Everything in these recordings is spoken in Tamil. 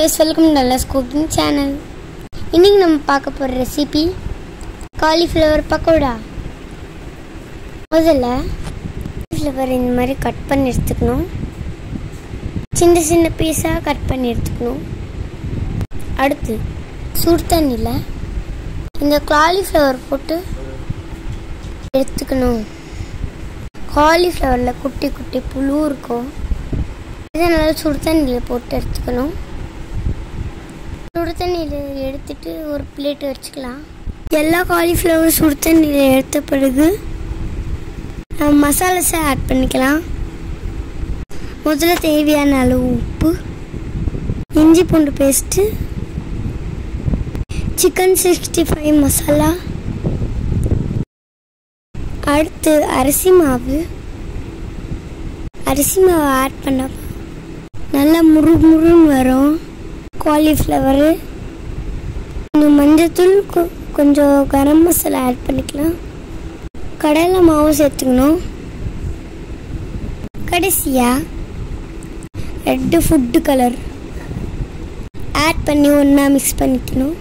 கைஸ் வெல்கம் நல்லஸ் குக்கிங் சேனல் இன்றைக்கி நம்ம பார்க்க போகிற ரெசிபி காலிஃப்ளவர் பக்கோடா முதல்ல காலிஃப்ளவர் இந்த மாதிரி கட் பண்ணி எடுத்துக்கணும் சின்ன சின்ன பீஸாக கட் பண்ணி எடுத்துக்கணும் அடுத்து சுடு தண்ணியில் இந்த காலிஃப்ளவர் போட்டு எடுத்துக்கணும் காலிஃப்ளவரில் குட்டி குட்டி புழு இருக்கும் இதை நல்லா சுடு தண்ணியில் போட்டு எடுத்துக்கணும் சுடு தண்ணியில் எடுத்துட்டு ஒரு பிளேட் வச்சுக்கலாம் எல்லா காலிஃப்ளவரும் சுடு தண்ணியில் எடுத்த பிறகு நம்ம மசாலாஸை ஆட் பண்ணிக்கலாம் முதல்ல தேவையான அளவு உப்பு இஞ்சி பூண்டு paste chicken sixty five masala அடுத்து அரிசி மாவு அரிசி மாவு ஆட் பண்ண நல்லா முரு முருன்னு வரும் காலிஃப்ளவரு கொஞ்சம் மஞ்சத்தூள் கொ- கொஞ்சம் கரம் மசாலா ஆட் பண்ணிக்கலாம் கடலை மாவு சேர்த்துக்கணும் கடைசியாக ரெட்டு ஃபுட்டு கலர் ஆட் பண்ணி ஒன்றா மிக்ஸ் பண்ணிக்கணும்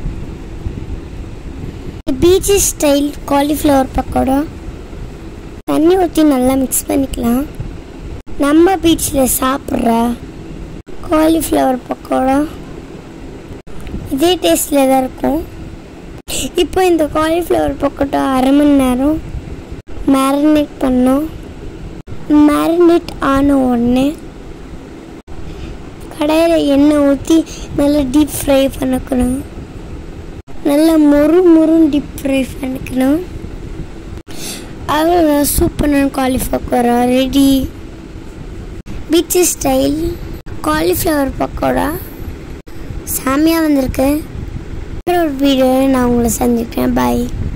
பீச்சி ஸ்டைல் காலிஃப்ளவர் பக்கோடா தண்ணி ஊற்றி நல்லா மிக்ஸ் பண்ணிக்கலாம் நம்ம பீச்சில் சாப்பிட்ற காலிஃப்ளவர் பக்கோடா இதே டேஸ்டில் தான் இருக்கும் இப்போ இந்த காலிஃப்ளவர் பக்கோடா அரை மணி நேரம் மேரினேட் பண்ணோம் மேரினேட் ஆன உடனே கடாயில் எண்ணெய் ஊற்றி நல்லா டீப் ஃப்ரை பண்ணிக்கணும் நல்லா மொறு மொறுன்னு டீப் ஃப்ரை பண்ணிக்கணும் அவ்வளோ சூப்பரான cauliflower ready beach style cauliflower pakoda சாமியாக வந்திருக்கு வேற ஒரு வீடியோ நான் உங்களை சந்திக்கிறேன் பாய்